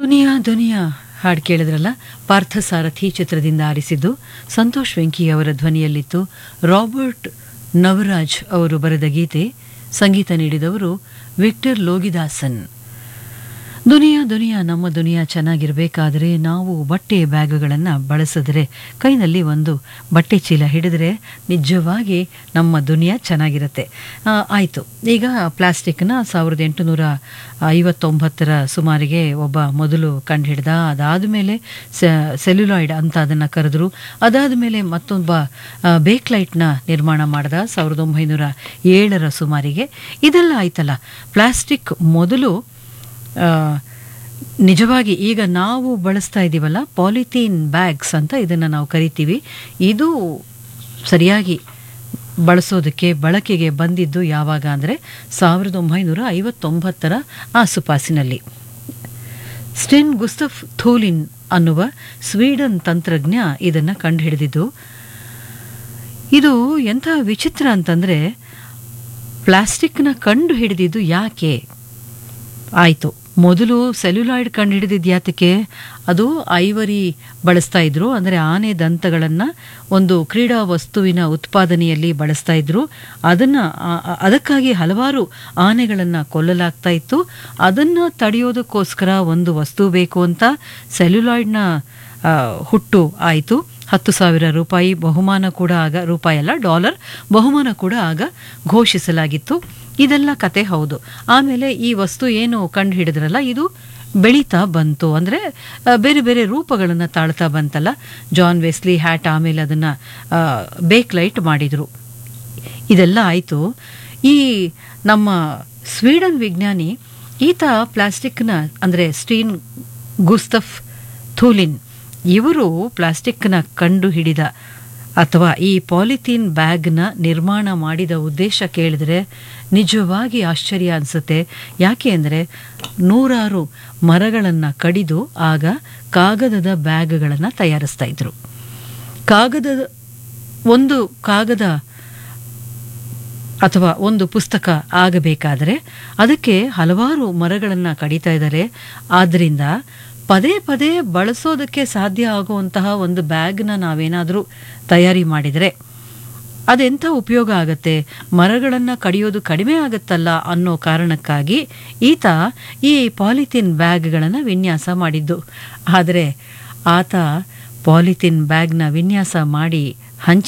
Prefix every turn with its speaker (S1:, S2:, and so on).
S1: ದುನಿಯಾ ದುನಿಯಾ ಹಾಡು ಕೇಳಿದ್ರಲ್ಲ ಪಾರ್ಥಸಾರಥಿ ಚಿತ್ರದಿಂದ ಆರಿಸಿದ್ದು ಸಂತೋಷ್ ವೆಂಕಿ ಅವರ ಧ್ವನಿಯಲ್ಲಿತ್ತು ರಾಬರ್ಟ್ ನವರಾಜ್ ಅವರು ಬರೆದ ಗೀತೆ ಸಂಗೀತ ನೀಡಿದವರು ವಿಕ್ಟರ್ ಲೋಗಿದಾಸನ್ ದುನಿಯಾ ದುನಿಯಾ ನಮ್ಮ ದುನಿಯಾ ಚೆನ್ನಾಗಿರಬೇಕಾದರೆ ನಾವು ಬಟ್ಟೆ ಬ್ಯಾಗ್ಗಳನ್ನು ಬಳಸಿದ್ರೆ ಕೈನಲ್ಲಿ ಒಂದು ಬಟ್ಟೆ ಚೀಲ ಹಿಡಿದ್ರೆ ನಿಜವಾಗಿ ನಮ್ಮ ದುನಿಯಾ ಚೆನ್ನಾಗಿರುತ್ತೆ ಆ, ಆಯಿತು ಈಗ ಪ್ಲಾಸ್ಟಿಕ್ನ ಸಾವಿರದ ಎಂಟುನೂರ ಐವತ್ತೊಂಬತ್ತರ ಸುಮಾರಿಗೆ ಒಬ್ಬ ಮೊದಲು ಕಂಡುಹಿಡ್ದ ಅದಾದ ಮೇಲೆ ಸೆಲ್ಯುಲಾಯ್ಡ್ ಅಂತ ಅದನ್ನು ಕರೆದ್ರು ಅದಾದ ಮೇಲೆ ಮತ್ತೊಬ್ಬ ಆ, ಬೇಕ್ಲೈಟ್ನ ನಿರ್ಮಾಣ ಮಾಡ್ದ ಸಾವಿರದ ಒಂಬೈನೂರ ಏಳರ ಸುಮಾರಿಗೆ ಇದೆಲ್ಲ ಆಯ್ತಲ್ಲ ಪ್ಲಾಸ್ಟಿಕ್ ಮೊದಲು ಆ, ನಿಜವಾಗಿ ಈಗ ನಾವು ಬಳಸ್ತಾ ಇದ್ದೀವಲ್ಲ ಪಾಲಿಥೀನ್ ಬ್ಯಾಗ್ಸ್ ಅಂತ ಇದನ್ನು ನಾವು ಕರಿತೀವಿ ಇದು ಸರಿಯಾಗಿ ಬಳಸೋದಕ್ಕೆ ಬಳಕೆಗೆ ಬಂದಿದ್ದು ಯಾವಾಗ ಅಂದರೆ ಸಾವಿರದ ಒಂಬೈನೂರ ಐವತ್ತೊಂಬತ್ತರ ಆಸುಪಾಸಿನಲ್ಲಿ ಸ್ಟೆನ್ ಗುಸ್ತಫ್ ಥೂಲಿನ್ ಅನ್ನುವ ಸ್ವೀಡನ್ ತಂತ್ರಜ್ಞ ಇದನ್ನು ಕಂಡುಹಿಡಿದಿದ್ದು ಇದು ಎಂಥ ವಿಚಿತ್ರ ಅಂತಂದರೆ ಪ್ಲಾಸ್ಟಿಕ್ನ ಕಂಡು ಹಿಡಿದಿದ್ದು ಯಾಕೆ ಆಯಿತು ಮೊದಲು ಸೆಲ್ಯುಲಾಯ್ಡ್ ಕಂಡು ಹಿಡಿದಿದ್ದು ಯಾತಕ್ಕೆ ಅದು ಐವರಿ ಬಳಸ್ತಾ ಇದ್ರು ಅಂದರೆ ಆನೆ ದಂತಗಳನ್ನು ಒಂದು ಕ್ರೀಡಾ ವಸ್ತುವಿನ ಉತ್ಪಾದನೆಯಲ್ಲಿ ಬಳಸ್ತಾ ಇದ್ರು ಅದನ್ನು ಅದಕ್ಕಾಗಿ ಹಲವಾರು ಆನೆಗಳನ್ನು ಕೊಲ್ಲಲಾಗ್ತಾ ಇತ್ತು ಅದನ್ನು ತಡೆಯೋದಕ್ಕೋಸ್ಕರ ಒಂದು ವಸ್ತು ಬೇಕು ಅಂತ ಸೆಲ್ಯುಲಾಯ್ಡ್ನ ಆ, ಹುಟ್ಟು ಆಯಿತು ಹತ್ತು ಸಾವಿರ ರೂಪಾಯಿ ಬಹುಮಾನ ಕೂಡ ಆಗ ರೂಪಾಯಿ ಅಲ್ಲ ಡಾಲರ್ ಬಹುಮಾನ ಕೂಡ ಆಗ ಘೋಷಿಸಲಾಗಿತ್ತು ಇದೆಲ್ಲ ಕತೆ ಹೌದು ಆಮೇಲೆ ಈ ವಸ್ತು ಏನು ಕಂಡು ಹಿಡಿದ್ರಲ್ಲ ಇದು ಬೆಳೀತಾ ಬಂತು ಅಂದರೆ ಬೇರೆ ಬೇರೆ ರೂಪಗಳನ್ನು ತಾಳ್ತಾ ಬಂತಲ್ಲ ಜಾನ್ ವೆಸ್ಲಿ ಹ್ಯಾಟ್ ಆಮೇಲೆ ಅದನ್ನು ಬೇಕ್ ಲೈಟ್ ಮಾಡಿದರು ಇದೆಲ್ಲ ಆಯಿತು ಈ ನಮ್ಮ ಸ್ವೀಡನ್ ವಿಜ್ಞಾನಿ ಈತ ಪ್ಲಾಸ್ಟಿಕ್ನ ಅಂದರೆ ಸ್ಟೀನ್ ಗುಸ್ತಫ್ ಥೂಲಿನ್ ಇವರು ಪ್ಲಾಸ್ಟಿಕ್ನ ಕಂಡು ಹಿಡಿದ ಅಥವಾ ಈ ಪಾಲಿಥೀನ್ ಬ್ಯಾಗ್ನ ನಿರ್ಮಾಣ ಮಾಡಿದ ಉದ್ದೇಶ ಕೇಳಿದರೆ ನಿಜವಾಗಿ ಆಶ್ಚರ್ಯ ಅನಿಸುತ್ತೆ ಯಾಕೆ ಅಂದರೆ ನೂರಾರು ಮರಗಳನ್ನು ಕಡಿದು ಆಗ ಕಾಗದದ ಬ್ಯಾಗ್ಗಳನ್ನು ತಯಾರಿಸ್ತಾ ಇದ್ರು ಕಾಗದದ ಒಂದು ಕಾಗದ ಅಥವಾ ಒಂದು ಪುಸ್ತಕ ಆಗಬೇಕಾದರೆ ಅದಕ್ಕೆ ಹಲವಾರು ಮರಗಳನ್ನು ಕಡಿತಾ ಇದ್ದಾರೆ ಆದ್ದರಿಂದ ಪದೇ ಪದೇ ಬಳಸೋದಕ್ಕೆ ಸಾಧ್ಯ ಆಗುವಂತಹ ಒಂದು ಬ್ಯಾಗ್ನ ನಾವೇನಾದರೂ ತಯಾರಿ ಮಾಡಿದರೆ ಅದೆಂಥ ಉಪಯೋಗ ಆಗತ್ತೆ ಮರಗಳನ್ನು ಕಡಿಯೋದು ಕಡಿಮೆ ಆಗುತ್ತಲ್ಲ ಅನ್ನೋ ಕಾರಣಕ್ಕಾಗಿ ಈತ ಈ ಪಾಲಿಥಿನ್ ಬ್ಯಾಗ್ಗಳನ್ನು ವಿನ್ಯಾಸ ಮಾಡಿದ್ದು ಆದರೆ ಆತ ಪಾಲಿಥಿನ್ ಬ್ಯಾಗ್ನ ವಿನ್ಯಾಸ ಮಾಡಿ ಹಂಚಿ